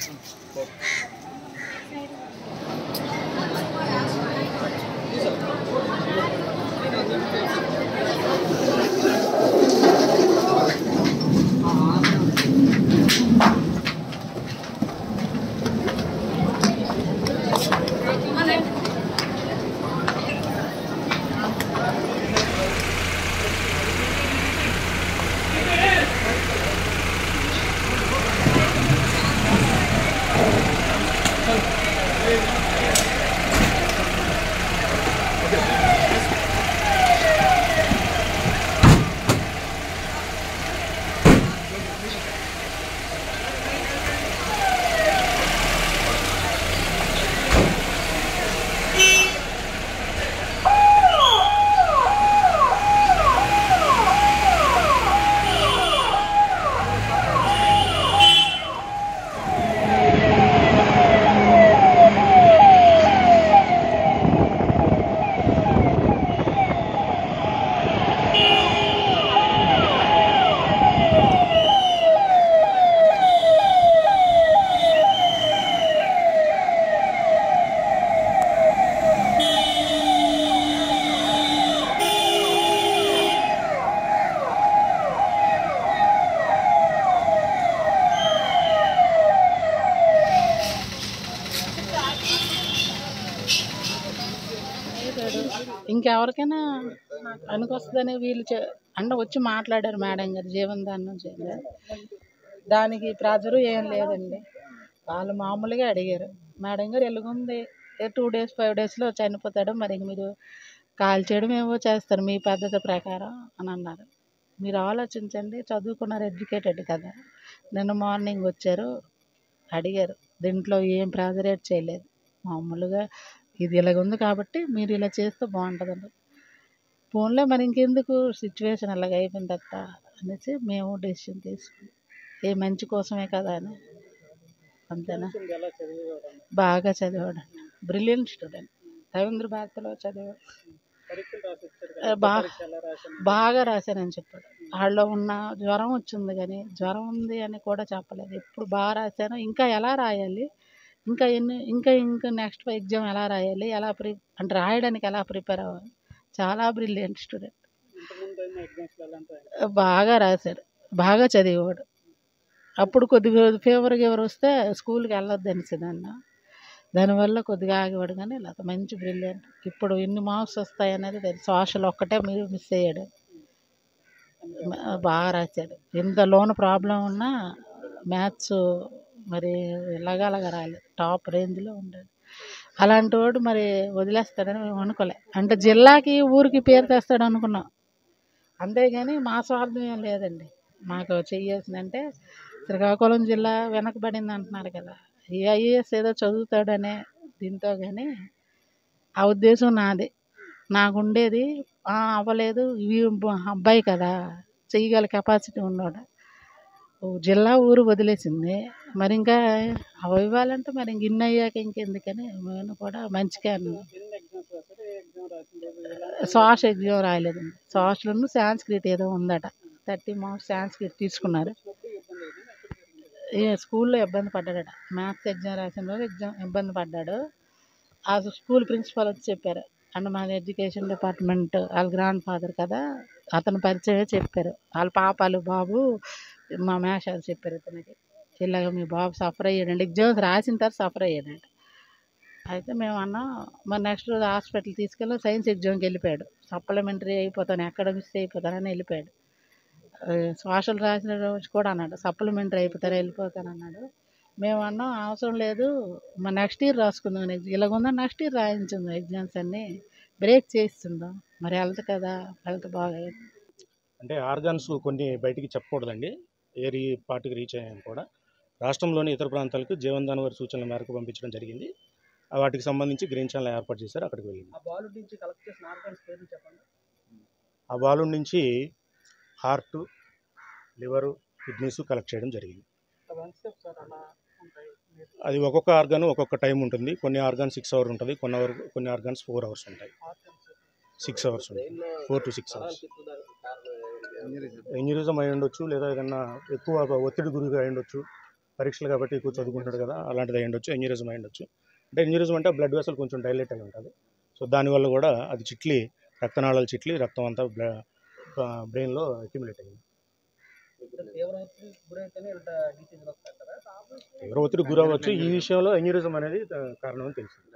ఇంకెవరికైనా పనికొస్తుందని వీళ్ళు చే అంటే వచ్చి మాట్లాడారు మేడం గారు జీవనదానం చేయాలి దానికి ప్రెజరు ఏం లేదండి వాళ్ళు మామూలుగా అడిగారు మేడం గారు ఎలాగుంది టూ డేస్ ఫైవ్ డేస్లో చనిపోతాడు మరి ఇంక మీరు కాల్ చేయడం ఏవో చేస్తారు మీ పద్ధతి ప్రకారం అని అన్నారు మీరు ఆలోచించండి చదువుకున్నారు ఎడ్యుకేటెడ్ కదా నిన్న మార్నింగ్ వచ్చారు అడిగారు దీంట్లో ఏం ప్రెజరేట్ చేయలేదు మామూలుగా ఇది ఇలాగ ఉంది కాబట్టి మీరు ఇలా చేస్తే బాగుంటుందండి ఫోన్లో మరి ఇంకెందుకు సిచ్యువేషన్ అలాగ అయిపోయింది అత్త అనేసి మేము డెసిషన్ తీసుకున్నాం ఏ మంచి కోసమే కదా అని అంతేనా ఎలా చదివేవాడు బాగా చదివాడు బ్రిలియంట్ స్టూడెంట్ రవీంద్ర భారతిలో చదివాడు పరీక్షలు రాసి వచ్చారు ఆ, బా పరీక్ష ఎలా రాశాను బాగా రాశానని చెప్పాడు వాళ్ళలో ఉన్న జ్వరం వచ్చింది కానీ జ్వరం ఉంది అని కూడా చెప్పలేదు ఎప్పుడు బాగా రాశాను ఇంకా ఎలా రాయాలి ఇంకా ఎన్ని ఇంకా ఇంకా నెక్స్ట్ ఎగ్జామ్ ఎలా రాయాలి ఎలా ప్రి అంటే రాయడానికి ఎలా ప్రిపేర్ అవ్వాలి చాలా బ్రిలియంట్ స్టూడెంట్ ఇంతకుముందు అయిన ఎగ్జామ్స్లో ఎలాంటి రాశారు? బాగా రాశాడు బాగా చదివేవాడు అప్పుడు కొద్దిగా ఫీవర్ గీవర్ వస్తే స్కూల్కి వెళ్ళొద్దు అనేసిదన్న దానివల్ల కొద్దిగా ఆగేవాడు కానీ లేకపోతే మంచి బ్రిలియంట్ ఇప్పుడు ఎన్ని మార్క్స్ వస్తాయి అనేది తెలియదు సోషల్ ఒక్కటే మీరు మిస్ అయ్యాడు మ- బాగా రాశాడు ఎంత లోన్ ప్రాబ్లం ఉన్నా మ్యాథ్స్ మరి ఇలాగా అలాగా రాలేదు టాప్ రేంజ్లో ఉండాడు అలాంటి వాడు మరి వదిలేస్తాడని మేము అనుకోలే అంటే జిల్లాకి ఊరికి పేరు తెస్తాడు అనుకున్నాం అంతేగాని మా స్వార్థం ఏం లేదండి మాకు చెయ్యాల్సిందంటే శ్రీకాకుళం జిల్లా వెనకబడింది అంటున్నారు కదా ఈ ఐఏఎస్ ఏదో చదువుతాడనే దీంతో కానీ ఆ ఉద్దేశం నాది నాకు ఉండేది "ఆ, అవ్వలేదు ఇవి అబ్బాయి కదా చెయ్యగల కెపాసిటీ ఉన్నాడు ఓ జిల్లా ఊరు వదిలేసింది మరి ఇంకా అవి ఇవ్వాలంటే మరి ఇంక ఇన్ని అయ్యాక ఇంకెందుకని నేను కూడా మంచిగా అన్నాను ఎన్ని ఎగ్జామ్స్ రాశారు ఏ ఎగ్జామ్ రాసిన రోజు ఎలా సోషల్ ఎగ్జామ్ రాయలేదండి సోషల్ సాంస్క్రిట్ ఏదో ఉందట థర్టీ మార్క్స్ సాంస్క్రిట్ తీసుకున్నారు వచ్చినప్పుడు ఇబ్బంది అయింది ఏ స్కూల్లో ఇబ్బంది పడ్డాడట మ్యాథ్స్ ఎగ్జామ్ రాసిన రోజు ఎగ్జామ్ ఇబ్బంది పడ్డాడు ఆ స్కూల్ ప్రిన్సిపాల్ వచ్చి చెప్పారు అండ్ మన ఎడ్యుకేషన్ డిపార్ట్మెంట్ వాళ్ళ గ్రాండ్ ఫాదర్ కదా అతను పరిచయమే చెప్పారు వాళ్ళ పాపాలు బాబు మా మేషాలు చెప్పారు ఇతనికి ఇలాగ మీ బాబు సఫర్ అయ్యాడండి ఎగ్జామ్స్ రాసిన తర్వాత సఫర్ అయ్యాడంట అయితే మేము అన్నాం మరి నెక్స్ట్ రోజు హాస్పిటల్ తీసుకెళ్ళి సైన్స్ ఎగ్జామ్కి వెళ్ళిపోయాడు సప్లిమెంటరీ అయిపోతాను ఎక్కడ మిస్ అయిపోతానని వెళ్ళిపోయాడు ఆ, సోషల్ రాసిన రోజు కూడా అన్నాడు సప్లిమెంటరీ అయిపోతారు వెళ్ళిపోతాను అన్నాడు మేము అన్నాం అవసరం లేదు మా నెక్స్ట్ ఇయర్ రాసుకుందాం ఎగ్జామ్ ఇలాగుందా నెక్స్ట్ ఇయర్ రాయించుందాం ఎగ్జామ్స్ అన్నీ బ్రేక్ చేస్తుందాం మరి హెల్త్ కదా హెల్త్ బాగా అంటే ఆర్గాన్స్ కొన్ని బయటికి చెప్పకూడదండి ఏ రీ పార్టీకి రీచ్ అయ్యాయని కూడా రాష్ట్రంలోని ఇతర ప్రాంతాలకు జీవనదాన వారి సూచనల మేరకు పంపించడం జరిగింది ఆ వాటికి సంబంధించి గ్రీన్ ఛానల్ ఏర్పాటు చేశారు అక్కడికి వెళ్ళింది ఆ బాల్ నుంచి కలెక్ట్ చేసిన ఆర్గాన్స్ పేర్లు చెప్పండి ఆ బాలు నుంచి హార్ట్ లివరు కిడ్నీస్ కలెక్ట్ చేయడం జరిగింది అవన్నీ సార్ అలా ఉంటాయి మీరు అది ఒక్కొక్క ఆర్గాన్ ఒక్కొక్క టైం ఉంటుంది కొన్ని ఆర్గాన్ సిక్స్ అవర్ ఉంటుంది కొన్ని అవర్ కొన్ని ఆర్గాన్స్ ఫోర్ అవర్స్ ఉంటాయి ఆర్గాన్స్ సిక్స్ అవర్స్ ఉంటాయి four to six hours aneurysm అయి ఉండొచ్చు లేదా ఏదన్నా ఎక్కువ ఒత్తిడి గురిగా అయి ఉండొచ్చు పరీక్షలు కాబట్టి ఎక్కువ చదువుకుంటాడు కదా అలాంటిది అయి ఉండొచ్చు ఎన్యూరిజం అయి ఉండొచ్చు అంటే ఎన్యూరిజం అంటే బ్లడ్ వెసల్ కొంచెం డైలేట్ అయి ఉంటుంది సో దానివల్ల కూడా అది చిట్లి రక్తనాళాలు చిట్లి రక్తం అంతా బ్రెయిన్లో అక్యుములేట్ అయ్యింది ఇప్పుడు తీవ్ర ఒత్తిడి గురైతేనే ఇలాంటి డిసీజులు వస్తాయి కదా తీవ్ర ఒత్తిడి గురవ్వచ్చు ఈ విషయంలో ఎన్యూరిజం అనేది ఆ, కారణం అని తెలిసింది